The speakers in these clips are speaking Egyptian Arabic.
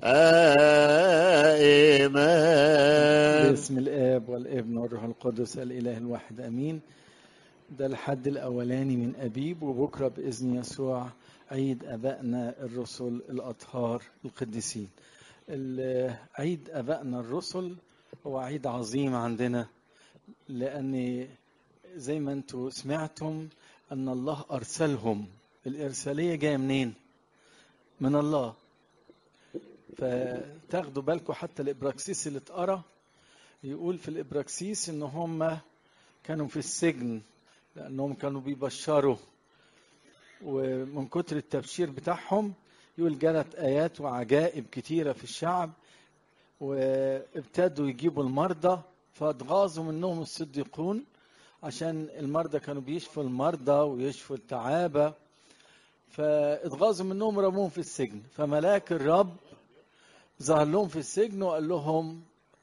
آمين باسم الآب والابن والروح القدس الإله الواحد أمين ده الحد الأولاني من أبيب وبكرة بإذن يسوع عيد أبائنا الرسل الأطهار القديسين ال- عيد أبائنا الرسل هو عيد عظيم عندنا لأن زي ما انتوا سمعتم أن الله أرسلهم الإرسالية جاية منين؟ من الله فتاخدوا بالكم حتى الإبراكسيس اللي اتقرا يقول في الإبراكسيس إن هم كانوا في السجن لأنهم كانوا بيبشروا ومن كتر التبشير بتاعهم يقول جرت آيات وعجائب كتيرة في الشعب وابتدوا يجيبوا المرضى فاتغاظوا منهم الصديقون عشان المرضى كانوا بيشفوا المرضى ويشفوا التعابة فاتغاظوا منهم رموهم في السجن فملاك الرب ظهر لهم في السجن وقال لهم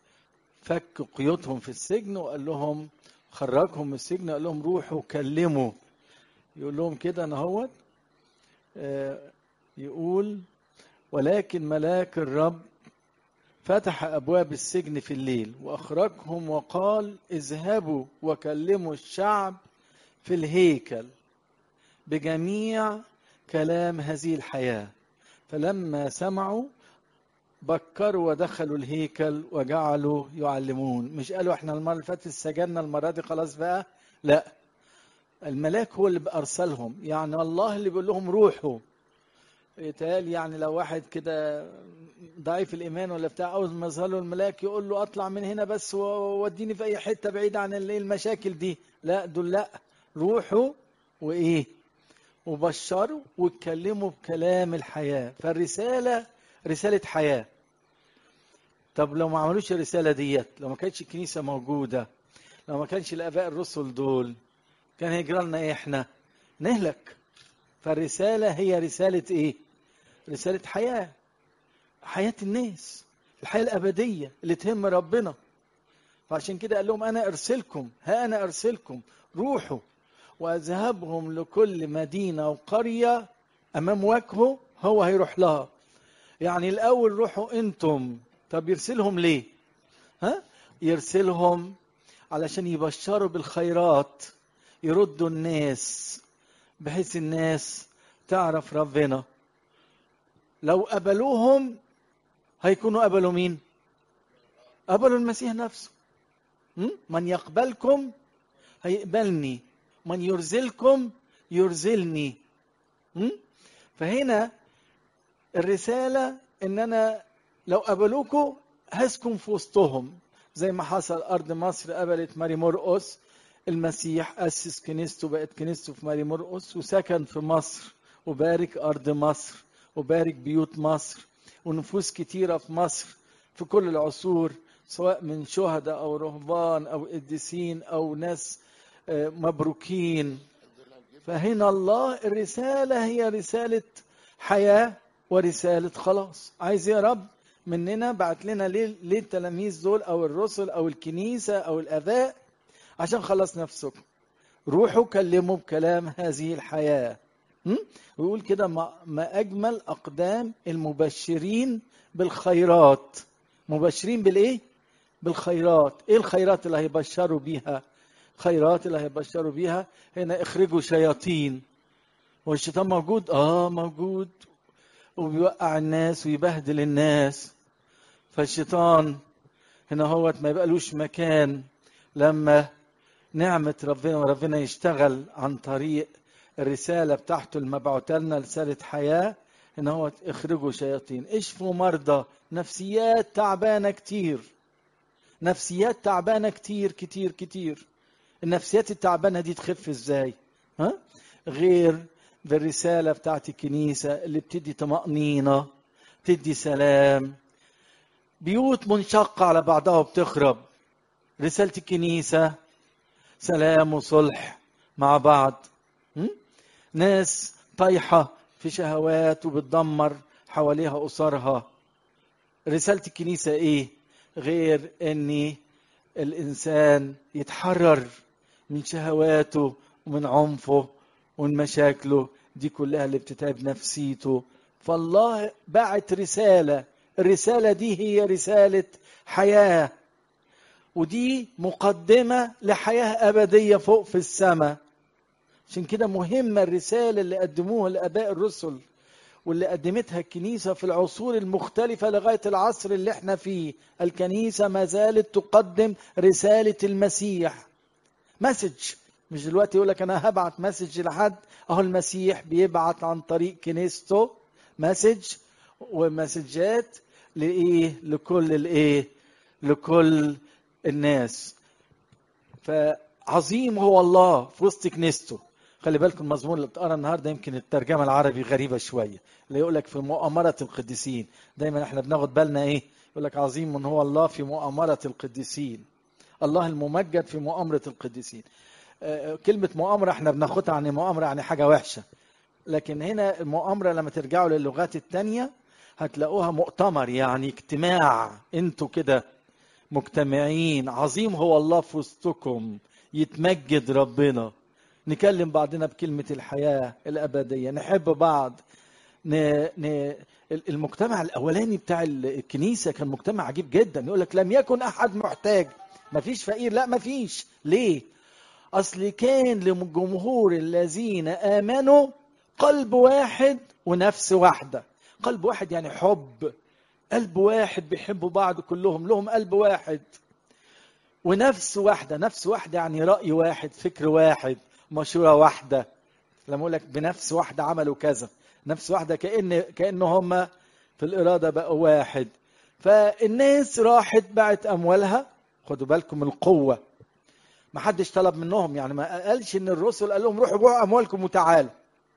فك قيودهم في السجن وقال لهم خرجهم من السجن وقال لهم روحوا كلموا يقول لهم كده انا هوت آه، يقول ولكن ملاك الرب فتح ابواب السجن في الليل واخرجهم وقال اذهبوا وكلموا الشعب في الهيكل بجميع كلام هذه الحياه فلما سمعوا بكروا ودخلوا الهيكل وجعلوا يعلمون مش قالوا احنا المره اللي فاتت سجلنا المره دي خلاص بقى لا الملاك هو اللي ارسلهم يعني الله اللي بيقول لهم روحوا يتقال يعني لو واحد كده ضعيف الايمان ولا بتاع اول ما يظهر له الملاك يقول له اطلع من هنا بس ووديني في اي حته بعيد عن ال- المشاكل دي لا دول لا روحوا وايه وبشروا واتكلموا بكلام الحياه فالرساله رساله حياه طب لو ما عملوش الرساله ديت لو ما كانتش الكنيسه موجوده لو ما كانش الاباء الرسل دول كان هيجرى لنا ايه احنا نهلك فالرساله هي رساله ايه رساله حياه حياه الناس الحياه الابديه اللي تهم ربنا فعشان كده قال لهم انا ارسلكم ها انا ارسلكم روحوا واذهبهم لكل مدينه وقريه امام وجهه هو هيروح لها يعني الاول روحوا انتم طب يرسلهم ليه ها يرسلهم علشان يبشروا بالخيرات يردوا الناس بحيث الناس تعرف ربنا لو قبلوهم هيكونوا قبلوا مين قبلوا المسيح نفسه م? من يقبلكم هيقبلني من يرزلكم يرزلني م? فهنا الرسالة ان انا لو قبلوكوا هسكن في وسطهم زي ما حصل ارض مصر قبلت ماري مرقس المسيح اسس كنيسته بقت كنيسته في ماري مرقس وسكن في مصر وبارك ارض مصر وبارك بيوت مصر ونفوس كتيره في مصر في كل العصور سواء من شهداء او رهبان او قديسين او ناس آه، مبروكين فهنا الله الرساله هي رساله حياه ورساله خلاص عايز يا رب مننا بعت لنا ليه ليه التلاميذ دول او الرسل او الكنيسه او الاباء عشان خلص نفسكم روحوا كلموا بكلام هذه الحياه م? ويقول كده ما, ما اجمل اقدام المبشرين بالخيرات مبشرين بالايه بالخيرات ايه الخيرات اللي هيبشروا بيها خيرات اللي هيبشروا بيها هنا اخرجوا شياطين والشيطان موجود اه موجود وبيوقع الناس ويبهدل الناس فالشيطان هنا هو ما يبقالوش مكان لما نعمة ربنا وربنا يشتغل عن طريق الرسالة بتاعته المبعوثة لنا رسالة حياة ان هو اخرجوا شياطين اشفوا مرضى نفسيات تعبانة كتير نفسيات تعبانة كتير كتير كتير النفسيات التعبانة دي تخف ازاي ها غير بالرسالة بتاعت الكنيسة اللي بتدي طمأنينة تدي سلام بيوت منشقة على بعضها وبتخرب رسالة الكنيسة سلام وصلح مع بعض م? ناس طايحة في شهوات وبتدمر حواليها أسرها رسالة الكنيسة إيه غير أن الإنسان يتحرر من شهواته ومن عنفه ومن مشاكله دي كلها اللي بتتعب نفسيته فالله بعت رسالة الرسالة دي هي رسالة حياة ودي مقدمة لحياة أبدية فوق في السماء عشان كده مهمة الرسالة اللي قدموها لآباء الرسل واللي قدمتها الكنيسة في العصور المختلفة لغاية العصر اللي احنا فيه الكنيسة ما زالت تقدم رسالة المسيح مسج مش دلوقتي يقول لك انا هبعت مسج لحد اهو المسيح بيبعت عن طريق كنيسته مسج ومسجات لايه لكل الايه لكل الناس فعظيم هو الله في وسط كنيسته خلي بالكم المزمور اللي اتقرا النهارده يمكن الترجمه العربي غريبه شويه اللي يقول لك في مؤامره القديسين دايما احنا بناخد بالنا ايه يقول لك عظيم من هو الله في مؤامره القديسين الله الممجد في مؤامره القديسين كلمة مؤامرة احنا بناخدها عن مؤامرة يعني حاجة وحشة لكن هنا المؤامرة لما ترجعوا للغات التانية هتلاقوها مؤتمر يعني اجتماع انتوا كده مجتمعين عظيم هو الله في وسطكم يتمجد ربنا نكلم بعضنا بكلمة الحياة الأبدية نحب بعض ن... ن... المجتمع الأولاني بتاع الكنيسة كان مجتمع عجيب جدا يقول لك لم يكن أحد محتاج مفيش فقير لا مفيش ليه أصل كان للجمهور الذين آمنوا قلب واحد ونفس واحدة قلب واحد يعني حب قلب واحد بيحبوا بعض كلهم لهم قلب واحد ونفس واحدة نفس واحدة يعني رأي واحد فكر واحد مشورة واحدة لما أقول لك بنفس واحدة عملوا كذا نفس واحدة كأن كأن هم في الإرادة بقوا واحد فالناس راحت باعت أموالها خدوا بالكم من القوة ما حدش طلب منهم يعني ما قالش ان الرسل قال لهم روحوا بيعوا اموالكم وتعالوا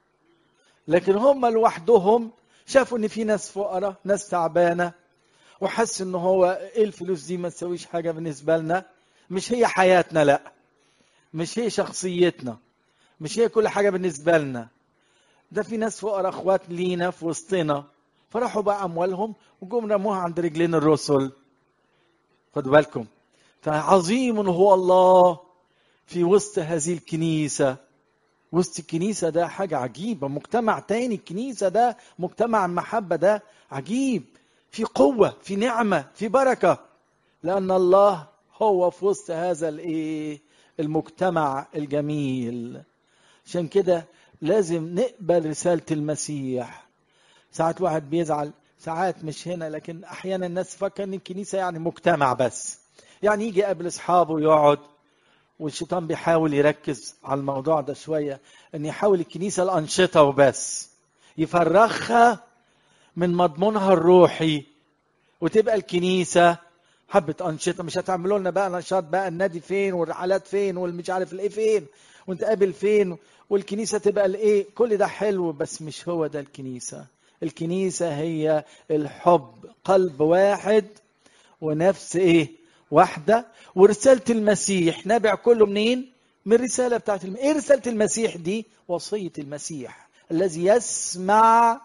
لكن هم لوحدهم شافوا ان في ناس فقراء ناس تعبانه وحس ان هو ايه الفلوس دي ما تسويش حاجه بالنسبه لنا مش هي حياتنا لا مش هي شخصيتنا مش هي كل حاجه بالنسبه لنا ده في ناس فقراء اخوات لينا في وسطنا فراحوا بقى اموالهم وجم رموها عند رجلين الرسل خدوا بالكم فعظيم هو الله في وسط هذه الكنيسة وسط الكنيسة ده حاجة عجيبة مجتمع تاني الكنيسة ده مجتمع المحبة ده عجيب في قوة في نعمة في بركة لأن الله هو في وسط هذا الايه المجتمع الجميل عشان كده لازم نقبل رسالة المسيح ساعات واحد بيزعل ساعات مش هنا لكن أحيانا الناس فكر إن الكنيسة يعني مجتمع بس يعني يجي قبل اصحابه ويقعد والشيطان بيحاول يركز على الموضوع ده شويه ان يحاول الكنيسه الانشطه وبس يفرغها من مضمونها الروحي وتبقى الكنيسه حبه انشطه مش هتعملوا لنا بقى نشاط بقى النادي فين والرحلات فين والمش عارف الايه فين ونتقابل فين والكنيسه تبقى الايه كل ده حلو بس مش هو ده الكنيسه الكنيسه هي الحب قلب واحد ونفس ايه واحدة ورسالة المسيح نابع كله منين؟ من الرسالة بتاعت الم... ايه رسالة المسيح دي؟ وصية المسيح الذي يسمع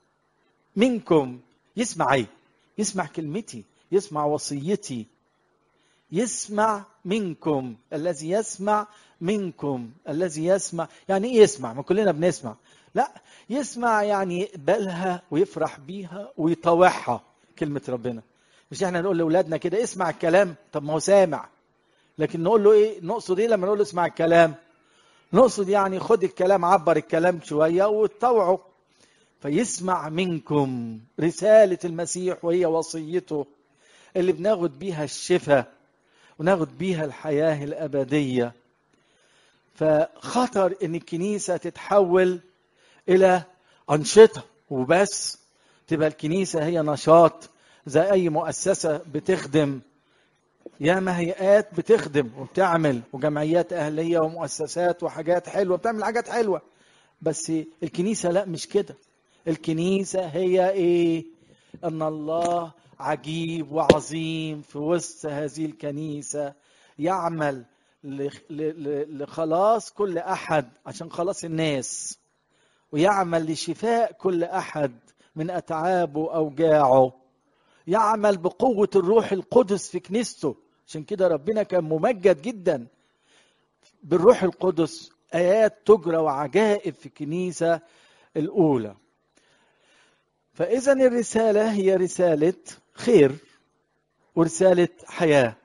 منكم يسمع ايه؟ يسمع كلمتي يسمع وصيتي يسمع منكم الذي يسمع منكم الذي يسمع يعني ايه يسمع؟ ما كلنا بنسمع لا يسمع يعني يقبلها ويفرح بيها ويطوعها كلمة ربنا مش احنا نقول لاولادنا كده اسمع الكلام طب ما هو سامع لكن نقول له ايه نقصد ايه لما نقول له اسمع الكلام نقصد يعني خد الكلام عبر الكلام شويه وتطوعه فيسمع منكم رساله المسيح وهي وصيته اللي بناخد بيها الشفاء وناخد بيها الحياه الابديه فخطر ان الكنيسه تتحول الى انشطه وبس تبقى الكنيسه هي نشاط زي اي مؤسسه بتخدم ياما هيئات بتخدم وبتعمل وجمعيات اهليه ومؤسسات وحاجات حلوه بتعمل حاجات حلوه بس الكنيسه لا مش كده الكنيسه هي ايه ان الله عجيب وعظيم في وسط هذه الكنيسه يعمل لخلاص كل احد عشان خلاص الناس ويعمل لشفاء كل احد من اتعابه واوجاعه يعمل بقوة الروح القدس في كنيسته عشان كده ربنا كان ممجد جدا بالروح القدس آيات تجرى وعجائب في الكنيسة الأولى فإذا الرسالة هي رسالة خير ورسالة حياة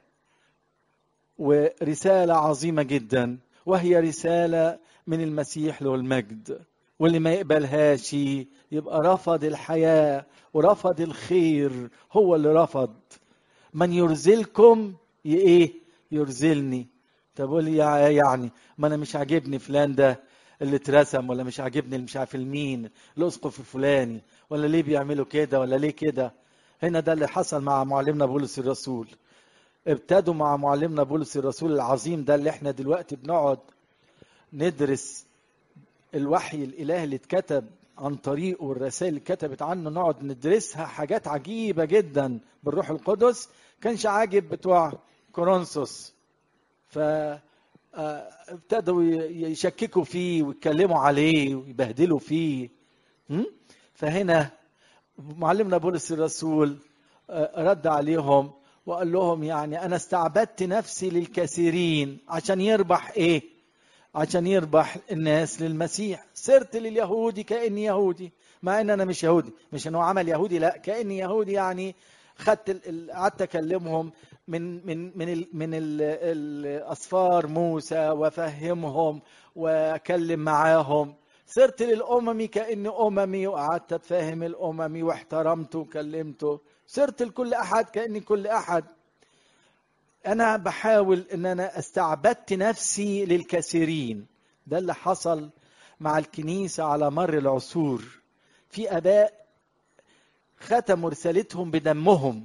ورسالة عظيمة جدا وهي رسالة من المسيح له المجد واللي ما يقبلهاش يبقى رفض الحياة ورفض الخير هو اللي رفض من يرزلكم ايه يرزلني طب قول يعني ما انا مش عاجبني فلان ده اللي اترسم ولا مش عاجبني اللي مش عارف المين الاسقف الفلاني ولا ليه بيعملوا كده ولا ليه كده هنا ده اللي حصل مع معلمنا بولس الرسول ابتدوا مع معلمنا بولس الرسول العظيم ده اللي احنا دلوقتي بنقعد ندرس الوحي الالهي اللي اتكتب عن طريقه والرسائل اللي اتكتبت عنه نقعد ندرسها حاجات عجيبه جدا بالروح القدس كانش عاجب بتوع كورنثوس ف ابتدوا يشككوا فيه ويتكلموا عليه ويبهدلوا فيه فهنا معلمنا بولس الرسول رد عليهم وقال لهم يعني انا استعبدت نفسي للكثيرين عشان يربح ايه عشان يربح الناس للمسيح صرت لليهودي كاني يهودي مع ان انا مش يهودي مش انه عمل يهودي لا كاني يهودي يعني خدت قعدت اكلمهم من من من ال من ال الاصفار موسى وافهمهم واكلم معاهم صرت للامم كاني اممي وقعدت اتفاهم الاممي واحترمته وكلمته صرت لكل احد كاني كل احد انا بحاول ان انا استعبدت نفسي للكثيرين ده اللي حصل مع الكنيسه على مر العصور في اباء ختموا رسالتهم بدمهم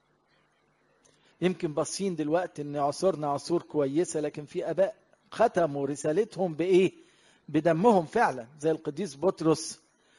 يمكن باصين دلوقتي ان عصورنا عصور كويسه لكن في اباء ختموا رسالتهم بايه بدمهم فعلا زي القديس بطرس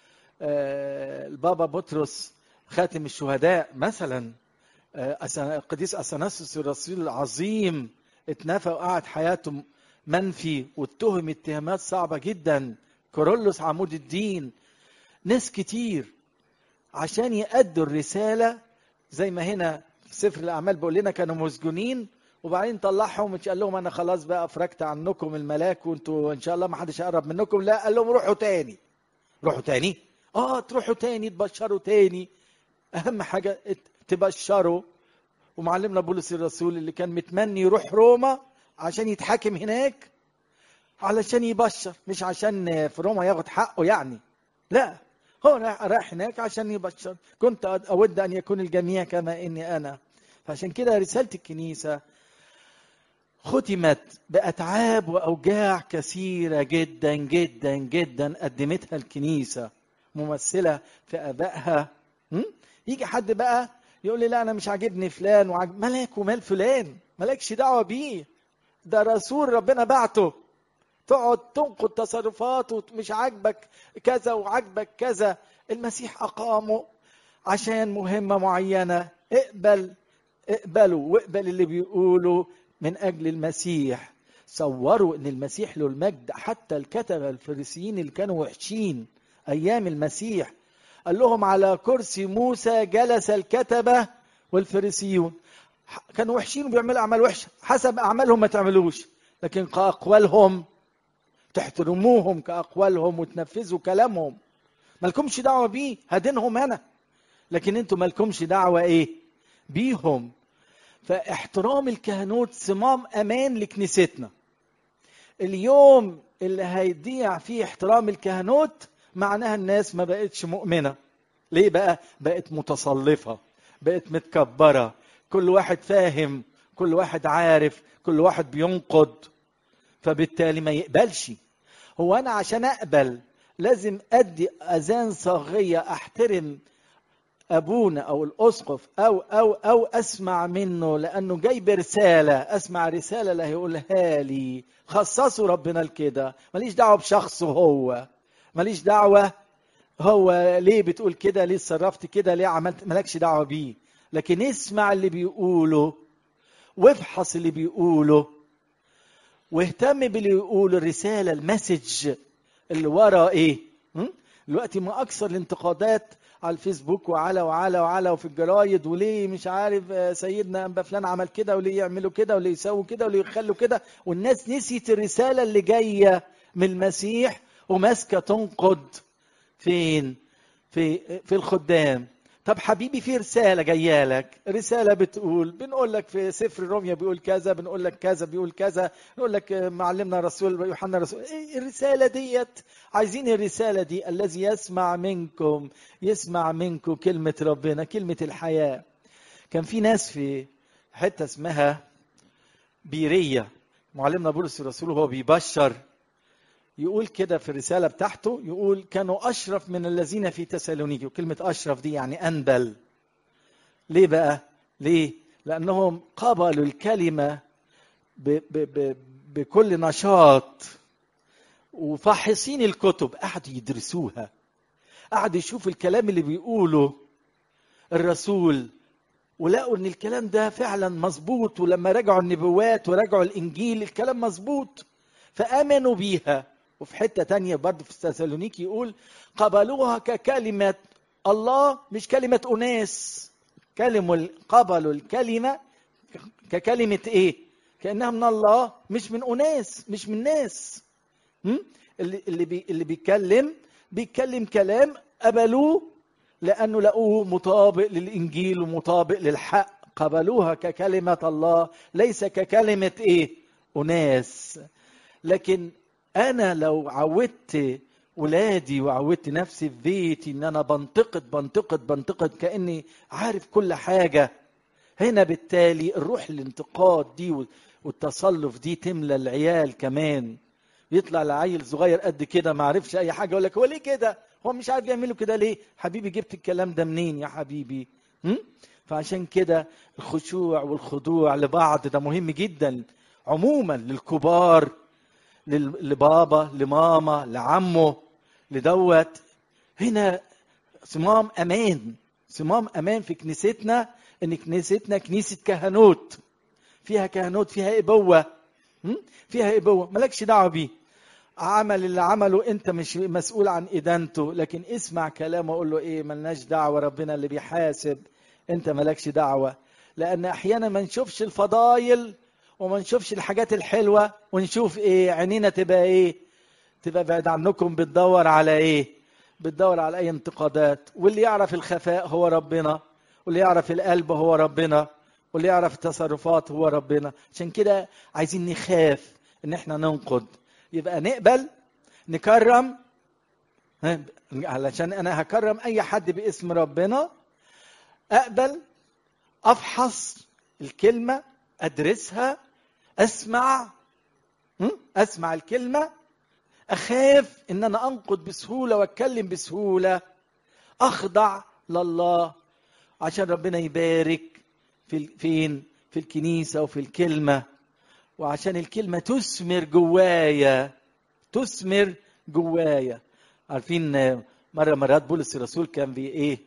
آه البابا بطرس خاتم الشهداء مثلا آه القديس اثناسيوس الرسول العظيم اتنفى وقعد حياته منفي واتهم اتهامات صعبه جدا كورولوس عمود الدين ناس كتير عشان يأدوا الرسالة زي ما هنا في سفر الأعمال بيقول لنا كانوا مسجونين وبعدين طلعهم مش قال لهم أنا خلاص بقى أفرجت عنكم الملاك وأنتوا إن شاء الله ما حدش هيقرب منكم لا قال لهم روحوا تاني روحوا تاني اه تروحوا تاني تبشروا تاني أهم حاجة تبشروا ومعلمنا بولس الرسول اللي كان متمني يروح روما عشان يتحاكم هناك علشان يبشر مش عشان في روما ياخد حقه يعني لا هو راح هناك عشان يبشر كنت أود أن يكون الجميع كما إني أنا فعشان كده رسالة الكنيسة ختمت بأتعاب وأوجاع كثيرة جدا جدا جدا قدمتها الكنيسة ممثلة في أبائها يجي حد بقى يقول لي لا أنا مش عاجبني فلان وعجب ملاك ومال فلان مالكش دعوة بيه ده رسول ربنا بعته تقعد تنقد تصرفاته مش عاجبك كذا وعاجبك كذا المسيح أقامه عشان مهمة معينة اقبل اقبلوا واقبل اللي بيقوله من أجل المسيح صوروا ان المسيح له المجد حتى الكتبة الفريسيين اللي كانوا وحشين ايام المسيح قال لهم على كرسي موسى جلس الكتبة والفريسيون كانوا وحشين وبيعملوا اعمال وحشه حسب اعمالهم ما تعملوش لكن كاقوالهم تحترموهم كاقوالهم وتنفذوا كلامهم مالكمش دعوه بيه هدينهم انا لكن انتوا مالكمش دعوه ايه بيهم فاحترام الكهنوت صمام امان لكنيستنا اليوم اللي هيضيع فيه احترام الكهنوت معناها الناس ما بقتش مؤمنه ليه بقى بقت متصلفه بقت متكبره كل واحد فاهم كل واحد عارف كل واحد بينقد فبالتالي ما يقبلش هو انا عشان اقبل لازم ادي اذان صاغيه احترم ابونا او الاسقف او او او اسمع منه لانه جاي برساله اسمع رساله اللي هيقولها لي خصصوا ربنا لكده ماليش دعوه بشخصه هو ماليش دعوه هو ليه بتقول كده ليه اتصرفت كده ليه عملت مالكش دعوه بيه لكن اسمع اللي بيقوله وافحص اللي بيقوله واهتم باللي يقوله الرساله المسج اللي ورا ايه دلوقتي ما اكثر الانتقادات على الفيسبوك وعلى وعلى وعلى وفي الجرايد وليه مش عارف سيدنا انبا فلان عمل كده وليه يعملوا كده وليه يسووا كده وليه يخلوا كده والناس نسيت الرساله اللي جايه من المسيح وماسكه تنقد فين في في الخدام طب حبيبي في رسالة جاية لك رسالة بتقول بنقول لك في سفر روميا بيقول كذا بنقول لك كذا بيقول كذا نقول لك معلمنا رسول يوحنا رسول إيه الرسالة ديت عايزين الرسالة دي الذي يسمع منكم يسمع منكم كلمة ربنا كلمة الحياة كان في ناس في حتة اسمها بيرية معلمنا بولس الرسول وهو بيبشر يقول كده في الرسالة بتاعته يقول كانوا أشرف من الذين في تسالونيكي وكلمة أشرف دي يعني أنبل ليه بقى؟ ليه؟ لأنهم قبلوا الكلمة ب ب ب بكل نشاط وفاحصين الكتب قعدوا يدرسوها قعدوا يشوفوا الكلام اللي بيقوله الرسول ولقوا ان الكلام ده فعلا مظبوط ولما رجعوا النبوات ورجعوا الانجيل الكلام مظبوط فامنوا بيها وفي حته تانية برضه في تسالونيك يقول قبلوها ككلمه الله مش كلمه اناس كلموا قبلوا الكلمه ككلمه ايه كانها من الله مش من اناس مش من ناس اللي اللي بي اللي بيتكلم بيتكلم كلام قبلوه لانه لقوه مطابق للانجيل ومطابق للحق قبلوها ككلمه الله ليس ككلمه ايه اناس لكن انا لو عودت ولادي وعودت نفسي في بيتي ان انا بنتقد بنتقد بنتقد كاني عارف كل حاجه هنا بالتالي الروح الانتقاد دي والتصلف دي تملى العيال كمان يطلع العيل صغير قد كده ما عرفش اي حاجه يقول لك هو ليه كده هو مش عارف يعملوا كده ليه حبيبي جبت الكلام ده منين يا حبيبي م? فعشان كده الخشوع والخضوع لبعض ده مهم جدا عموما للكبار لبابا لماما لعمه لدوت هنا صمام امان صمام امان في كنيستنا ان كنيستنا كنيسه كهنوت فيها كهنوت فيها ابوه فيها ابوه مالكش دعوه بيه عمل اللي عمله انت مش مسؤول عن ادانته لكن اسمع كلامه وقول له ايه ملناش دعوه ربنا اللي بيحاسب انت مالكش دعوه لان احيانا ما نشوفش الفضايل وما نشوفش الحاجات الحلوه ونشوف ايه عينينا تبقى ايه تبقى بعد عنكم بتدور على ايه بتدور على اي انتقادات واللي يعرف الخفاء هو ربنا واللي يعرف القلب هو ربنا واللي يعرف التصرفات هو ربنا عشان كده عايزين نخاف ان احنا ننقد يبقى نقبل نكرم علشان انا هكرم اي حد باسم ربنا اقبل افحص الكلمه ادرسها اسمع اسمع الكلمه اخاف ان انا انقد بسهوله واتكلم بسهوله اخضع لله عشان ربنا يبارك في فين في الكنيسه وفي الكلمه وعشان الكلمة تثمر جوايا تثمر جوايا عارفين مرة مرات بولس الرسول كان بي ايه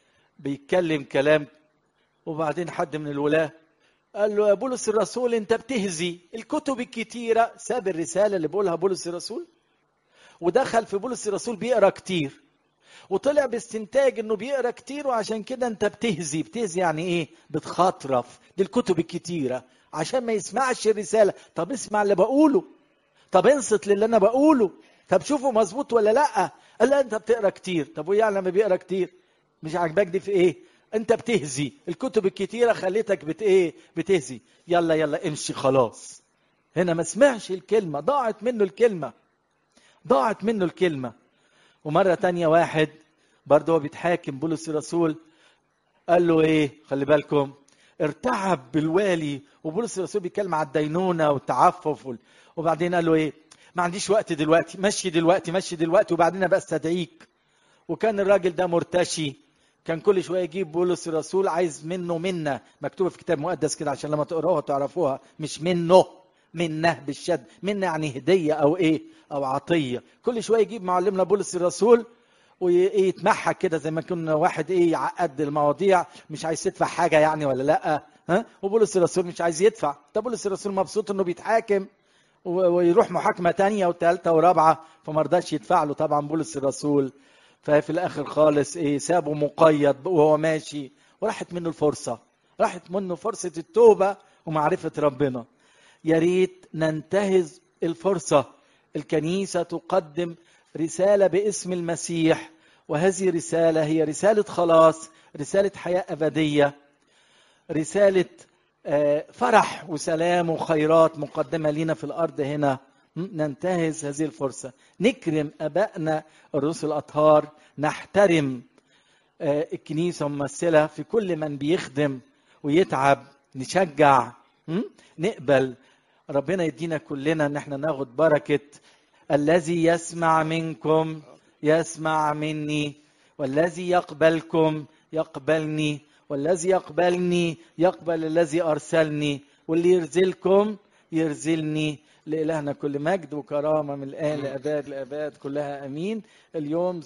بيتكلم كلام وبعدين حد من الولاة قال له يا بولس الرسول انت بتهزي الكتب الكتيرة ساب الرسالة اللي بيقولها بولس الرسول ودخل في بولس الرسول بيقرا كتير وطلع باستنتاج انه بيقرا كتير وعشان كده انت بتهزي بتهزي يعني ايه بتخاطرف دي الكتب الكتيره عشان ما يسمعش الرساله طب اسمع اللي بقوله طب انصت للي انا بقوله طب شوفوا مظبوط ولا لا قال لا انت بتقرا كتير طب وايه يعني لما بيقرا كتير مش عاجباك دي في ايه انت بتهزي الكتب الكتيره خليتك بت ايه بتهزي يلا يلا امشي خلاص هنا ما سمعش الكلمه ضاعت منه الكلمه ضاعت منه الكلمه ومره تانية واحد برضه هو بيتحاكم بولس الرسول قال له ايه خلي بالكم ارتعب بالوالي وبولس الرسول بيتكلم على الدينونه والتعفف وال... وبعدين قال له ايه ما عنديش وقت دلوقتي مشي دلوقتي مشي دلوقتي وبعدين ابقى استدعيك وكان الراجل ده مرتشي كان كل شويه يجيب بولس الرسول عايز منه منا مكتوبه في كتاب مقدس كده عشان لما تقراوها تعرفوها مش منه منه بالشد منه يعني هديه او ايه او عطيه كل شويه يجيب معلمنا بولس الرسول ويتمحك كده زي ما كنا واحد ايه يعقد المواضيع مش عايز يدفع حاجه يعني ولا لا ها وبولس الرسول مش عايز يدفع ده بولس الرسول مبسوط انه بيتحاكم ويروح محاكمه تانية وثالثه ورابعه فما رضاش يدفع له طبعا بولس الرسول ففي الاخر خالص ايه سابه مقيد وهو ماشي وراحت منه الفرصه راحت منه فرصه التوبه ومعرفه ربنا يا ريت ننتهز الفرصه الكنيسه تقدم رساله باسم المسيح وهذه رسالة هي رسالة خلاص رسالة حياة أبدية رسالة آه، فرح وسلام وخيرات مقدمة لنا في الأرض هنا م? ننتهز هذه الفرصة نكرم أبائنا الرسل الأطهار نحترم آه، الكنيسة ممثلة في كل من بيخدم ويتعب نشجع م? نقبل ربنا يدينا كلنا ان احنا ناخد بركة الذي يسمع منكم يسمع مني والذي يقبلكم يقبلني والذي يقبلني يقبل الذي ارسلني واللي يرزلكم يرزلني لإلهنا كل مجد وكرامة من الآن لأباد لأباد كلها أمين اليوم